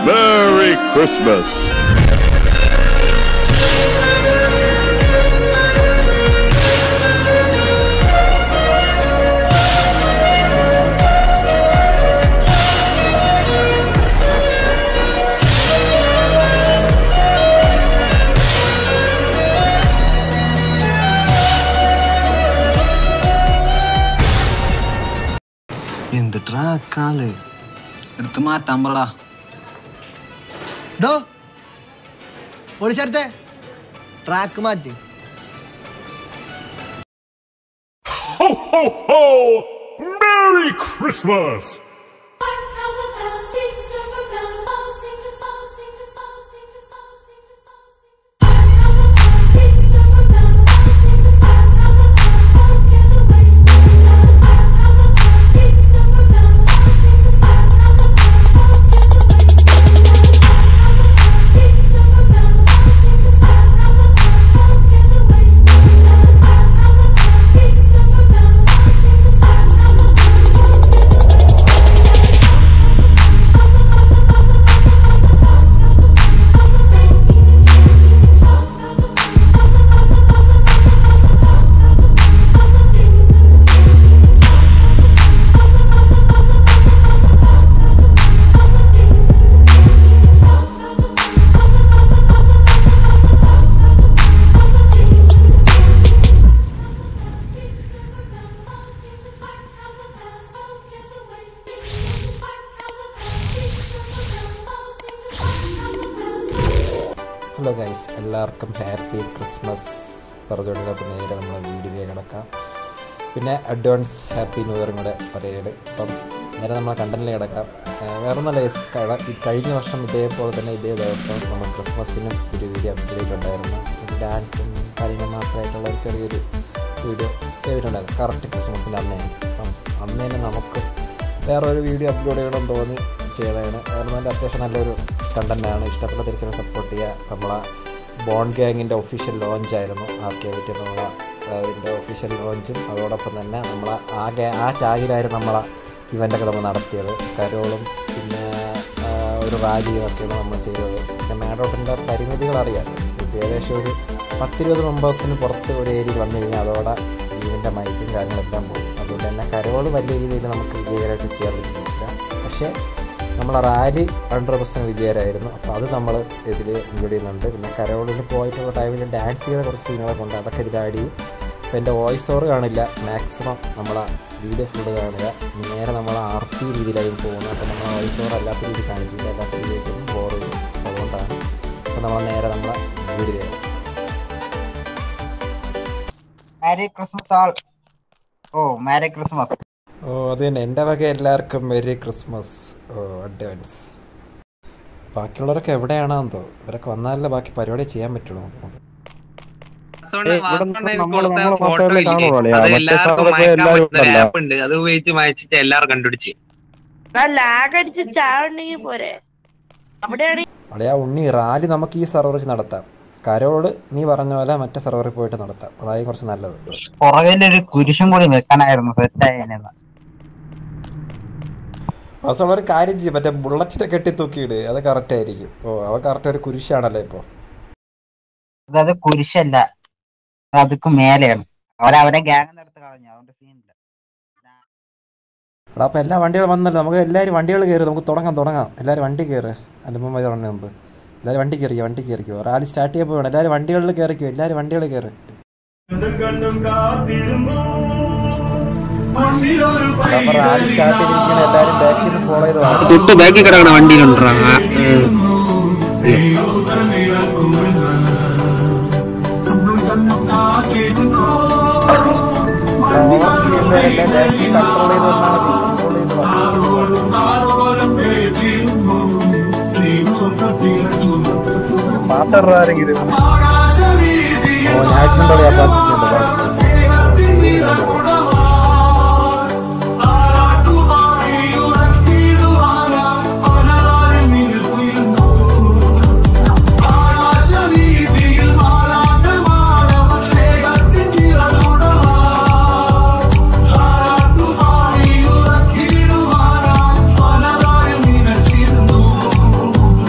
Merry Christmas. എന്ത് ട്രാക്കാള് എടുത്ത് മാറ്റാൻ പറടാ ഡോ പൊളിച്ചേർത്തെ ട്രാക്ക് മാറ്റി Ho, ho, ho! Merry Christmas! Hello guys എല്ലാവർക്കും ഹാപ്പി ക്രിസ്മസ് പറഞ്ഞുകൊണ്ട് അപ്പോൾ നേരെ നമ്മൾ വീഡിയോയിലേക്ക് കിടക്കാം പിന്നെ അഡ്വാൻസ് ഹാപ്പി ന്യൂ ഇയറും കൂടെ പറയട് അപ്പം നേരെ നമ്മൾ കണ്ടന്റിലേക്ക് കിടക്കാം വേറെ ഒന്നല്ല guys, കള- ഈ കഴിഞ്ഞ വർഷം ഇതേപോലെ തന്നെ ഇതേ ദിവസം നമ്മൾ ക്രിസ്മസിനും ഒരു വീഡിയോ അപ്ഡേറ്റ് ഉണ്ടായിരുന്നു ഒരു ഡാൻസും കാര്യങ്ങളും മാത്രമായിട്ടുള്ള ഒരു ചെറിയൊരു വീഡിയോ ചെയ്തിട്ടുണ്ടായിരുന്നു കറക്റ്റ് ക്രിസ്മസിൻ്റെ അന്ന് തന്നെ അപ്പം അന്ന് തന്നെ നമുക്ക് വേറെ ഒരു വീഡിയോ അപ്ലോഡ് ചെയ്യണമെന്ന് തോന്നി ചെയ്തതാണ് കാരണം നല്ല അത്യാവശ്യം നല്ലൊരു കണ്ടൻറ്റാണ് ഇഷ്ടപ്പെട്ട തിരിച്ചു സപ്പോർട്ട് ചെയ്യുക നമ്മളെ ബോൺ ഗ്യാങ്ങിൻ്റെ ഒഫീഷ്യൽ ലോഞ്ചായിരുന്നു ആർ കെ വിറ്റ് എന്നുള്ള അതിൻ്റെ ഒഫീഷ്യൽ ലോഞ്ചും അതോടൊപ്പം തന്നെ നമ്മൾ ആ ഗ്യാ ആ ടാഗിലായിരുന്നു നമ്മളെ ഇവൻ്റൊക്കെ നമ്മൾ നടത്തിയത് കരോളും പിന്നെ ആ, ഒരു റാലിയും ഒക്കെയാണ് നമ്മൾ ചെയ്തത് പിന്നെ മാഡോട്ടിൻ്റെ പരിമിതികൾ അറിയാം ഇത് ഏകദേശം ഒരു പത്തിരുപത് മെമ്പേഴ്സിന് പുറത്ത് ഒരു ഏരിയയിൽ വന്നു കഴിഞ്ഞാൽ അതോടെ ടീമിൻ്റെ മൈക്കും കാര്യങ്ങളെല്ലാം പോകും അതുകൊണ്ട് തന്നെ കരോള് വലിയ രീതിയിൽ നമുക്ക് വിജയകരമായിട്ട് ചെയ്യാൻ പറ്റുന്നില്ല പക്ഷേ നമ്മളെ റാലി ഹൺഡ്രഡ് പെർസെൻറ്റ് വിജയമായിരുന്നു അപ്പോൾ അത് നമ്മൾ ഇതിൽ ഇൻക്ലൂഡ് ചെയ്യുന്നുണ്ട് പിന്നെ കരോളിൽ പോയിട്ടുള്ള ടൈമിൽ ഡാൻസ് ചെയ്ത കുറച്ച് സീനുകളൊക്കെ ഉണ്ട് അതൊക്കെ ഇതിൽ ആഡ് ചെയ്യും അപ്പോൾ എൻ്റെ വോയിസ് ഓവർ കാണില്ല മാക്സിമം നമ്മളെ വീഡിയോ ഫുള്ള് കാണുക നേരെ നമ്മൾ ആർ പി രീതിയിലായിരിക്കും പോകുന്നത് അപ്പോൾ നമ്മൾ വോയിസ് ഓവർ അല്ലാത്ത രീതി കാണിക്കില്ല അല്ലാത്ത രീതിയിലേക്ക് ബോർ ചെയ്യും അതുകൊണ്ടാണ് അപ്പോൾ നമ്മൾ നേരെ നമ്മളെ വീഡിയോ മാരി ക്രിസ്മസ് ആൾ ഓ മാരി ക്രിസ്മസ് ഓ അത് തന്നെ എൻ്റെ വക എല്ലാവർക്കും മെരി ക്രിസ്മസ് ഓ അഡ്വാൻസ് ബാക്കിയുള്ളവരൊക്കെ എവിടെയാണെന്തോ ഇവരൊക്കെ വന്നാലല്ലേ ബാക്കി പരിപാടി ചെയ്യാൻ പറ്റുള്ളൂ ആപ്പ് ഉണ്ട് അത് ഉപയോഗിച്ച് വായിച്ചിട്ട് എല്ലാവരും കണ്ടുപിടിച്ച് ലാഗ് അടിച്ച് ചാവണ്ടെങ്കിൽ പോരെ അവിടെയാണ് അവിടെ ആ ഉണ്ണി റാലി നമുക്ക് ഈ സെർവർ വെച്ച് നടത്താം കരോട് നീ പറഞ്ഞ പോലെ മറ്റേ സെർവറിൽ പോയിട്ട് നടത്താം അതായി കുറച്ച് നല്ലത് പുറകിലൊരു കുരിശും കൂടി വെക്കണായിരുന്നു സെറ്റായതിനെന്ന് അവസാനം ഒരു കാര്യം ചെയ്യും മറ്റേ ബുള്ളറ്റിനെ കെട്ടി തൂക്കിയിട് അത് കറക്റ്റ് ആയിരിക്കും ഓ അവ കറക്റ്റ് ഒരു കുരിശാണല്ലോ ഇപ്പോൾ അത് കുരിശല്ല അത് അതുക്ക് മേലെയാണ് അവരവരെ ഗ്യാങ് എടുത്ത് കളഞ്ഞു അതുകൊണ്ട് സീനില്ല എടാ അപ്പോൾ എല്ലാ വണ്ടികളും വന്നല്ലോ നമുക്ക് എല്ലാവരും വണ്ടികൾ കയറി നമുക്ക് തുടങ്ങാം തുടങ്ങാം എല്ലാവരും വണ്ടി കയറ് അനുപമ പറഞ്ഞ മുമ്പ് എല്ലാവരും വണ്ടി കയറിക്കോ വണ്ടി കയറിക്കോ റാലി സ്റ്റാർട്ട് ചെയ്യാൻ പോകണം എല്ലാവരും വണ്ടികളിൽ കയറിക്കോ എല്ലാവരും വണ്ടികളിൽ കയറി അപ്പോൾ റാലി സ്റ്റാർട്ട് ചെയ്തിരിക്കുന്ന എല്ലാവരും ബാക്കിൽ നിന്ന് ഫോളോ ചെയ്ത് വാ. തൊട്ട് ബാക്കി കിടക്കണ വണ്ടിയിലുണ്ടാ ഓവർ സ്പീഡിൽ എല്ലാം ബാക്കിൽ കൺട്രോൾ ചെയ്ത് വന്നാൽ മതി കൺട്രോൾ ചെയ്ത് വാ. ഓ ഞാറ്റുണ്ടോ ഞാൻ ും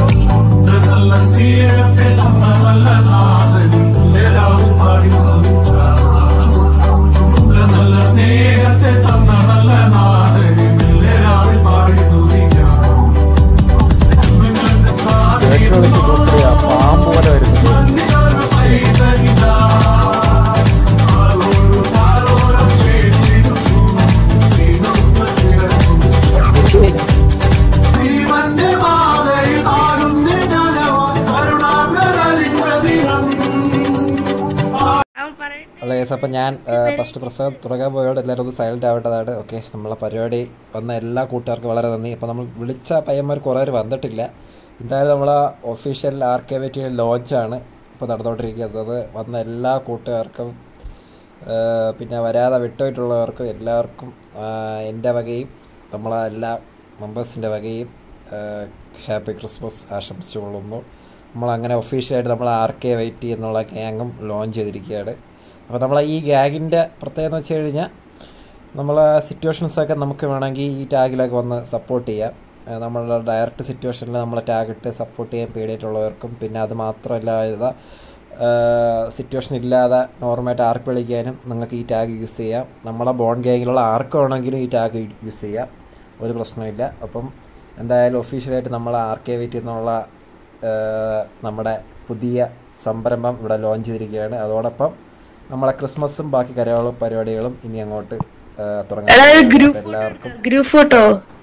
ഗൈസ് അപ്പം ഞാൻ ഫസ്റ്റ് പ്രസവം തുടങ്ങാൻ പോയോട് എല്ലാവരും ഒന്ന് സൈലൻ്റ് ആവേണ്ടതാണ് ഓക്കെ നമ്മളെ പരിപാടി വന്ന എല്ലാ കൂട്ടുകാർക്കും വളരെ നന്ദി അപ്പോൾ നമ്മൾ വിളിച്ച പയ്യന്മാർ കുറേ പേര് വന്നിട്ടില്ല എന്തായാലും നമ്മളെ ഒഫീഷ്യൽ ആർ കെ വി ടിയുടെ ലോഞ്ചാണ് ഇപ്പോൾ നടന്നുകൊണ്ടിരിക്കുന്നത് വന്ന എല്ലാ കൂട്ടുകാർക്കും ആ, പിന്നെ വരാതെ വിട്ടുപോയിട്ടുള്ളവർക്കും എല്ലാവർക്കും ആ, എൻ്റെ വകയും നമ്മളെ എല്ലാ മെമ്പേഴ്സിൻ്റെ വകയും ഹാപ്പി ക്രിസ്മസ് ആശംസിച്ചുകൊള്ളുന്നു നമ്മളങ്ങനെ ഒഫീഷ്യലായിട്ട് നമ്മൾ ആർ കെ വൈ ടി എന്നുള്ള ഗ്യാങ്ങും ലോഞ്ച് ചെയ്തിരിക്കുകയാണ് അപ്പോൾ നമ്മൾ ഈ ഗ്യാങ്ങിൻ്റെ പ്രത്യേകത എന്ന് വെച്ച് കഴിഞ്ഞാൽ നമ്മൾ സിറ്റുവേഷൻസൊക്കെ നമുക്ക് വേണമെങ്കിൽ ഈ ടാഗിലൊക്കെ വന്ന് സപ്പോർട്ട് ചെയ്യാം ആ, നമ്മളുടെ ഡയറക്റ്റ് സിറ്റുവേഷനിൽ നമ്മളെ ടാഗ് ഇട്ട് സപ്പോർട്ട് ചെയ്യാൻ പേടിയായിട്ടുള്ളവർക്കും പിന്നെ അത് മാത്രമല്ല ഇത് സിറ്റുവേഷൻ ഇല്ലാതെ നോർമലായിട്ട് ആർക്ക് വിളിക്കാനും നിങ്ങൾക്ക് ഈ ടാഗ് യൂസ് ചെയ്യാം നമ്മളെ ബോൺ ഗ്യാങ്ങിലുള്ള ആർക്ക് വേണമെങ്കിലും ഈ ടാഗ് യൂസ് ചെയ്യാം ഒരു പ്രശ്നമില്ല അപ്പം എന്തായാലും ഒഫീഷ്യലായിട്ട് നമ്മൾ ആർ കെ വി ടി എന്നുള്ള ആ, നമ്മുടെ പുതിയ സംരംഭം ഇവിടെ ലോഞ്ച് ചെയ്തിരിക്കുകയാണ് അതോടൊപ്പം നമ്മളെ ക്രിസ്മസും ബാക്കി കരകളും പരിപാടികളും ഇനി അങ്ങോട്ട് ആ, തുടങ്ങാൻ എടാ, ഒരു പോകുന്നു. group അപ്പോൾ എല്ലാവർക്കും ഗ്രൂപ്പ് ഫോട്ടോ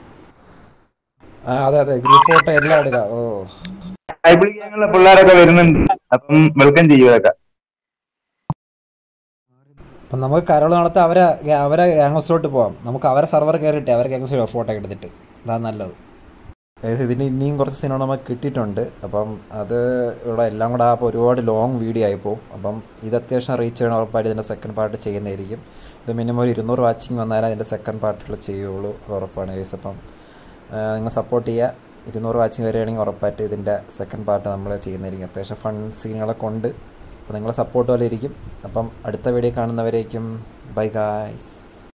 ആ അതെ അതെ ഗ്രൂപ്പ് ഫോട്ടോ എല്ലാം എടുക്കാം ഓ ബൈബിൾ ഗ്യാങ്ങുള്ള പിള്ളേരൊക്കെ വരുന്നുണ്ട് അപ്പം വെൽക്കം ചെയ്യുമൊക്കെ അപ്പം നമുക്ക് കരോൾ നടത്തി അവരെ അവരെ ഗ്യാങ് ഹൗസിലോട്ട് പോവാം നമുക്ക് അവരെ സർവർ കയറിയിട്ട് അവരെ ഗ്യാങ് ഹൗസിൽ ഫോട്ടോ ഒക്കെ എടുത്തിട്ട് അതാണ് നല്ലത് ഏകദേശം ഇതിന് ഇനിയും കുറച്ച് സിനിമ നമുക്ക് കിട്ടിയിട്ടുണ്ട് അപ്പം അത് ഇവിടെ എല്ലാം കൂടെ ആകുമ്പോൾ ഒരുപാട് ലോങ് വീഡിയോ ആയിപ്പോവും അപ്പം ഇത് അത്യാവശ്യം റീച്ച് ചെയ്യണം ഉറപ്പായിട്ട് ഇതിൻ്റെ സെക്കൻഡ് പാർട്ട് ചെയ്യുന്നതായിരിക്കും ഇത് മിനിമം ഒരു ഇരുന്നൂറ് വാച്ചിങ് വന്നാലേ അതിൻ്റെ സെക്കൻഡ് പാർട്ടിൽ ചെയ്യുള്ളൂ അത് ഉറപ്പാണ് കേസ് അപ്പം നിങ്ങൾ സപ്പോർട്ട് ചെയ്യുക ഇരുന്നൂറ് വാച്ചിങ് വരികയാണെങ്കിൽ ഉറപ്പായിട്ട് ഇതിൻ്റെ സെക്കൻഡ് പാർട്ട് നമ്മൾ ചെയ്യുന്നതായിരിക്കും അത്യാവശ്യം ഫൺ സീനുകളൊക്കെ ഉണ്ട് അപ്പോൾ നിങ്ങളെ സപ്പോർട്ട് പോലെ ഇരിക്കും അപ്പം അടുത്ത വീഡിയോ കാണുന്നവരേക്കും ബൈ ഗായ്സ്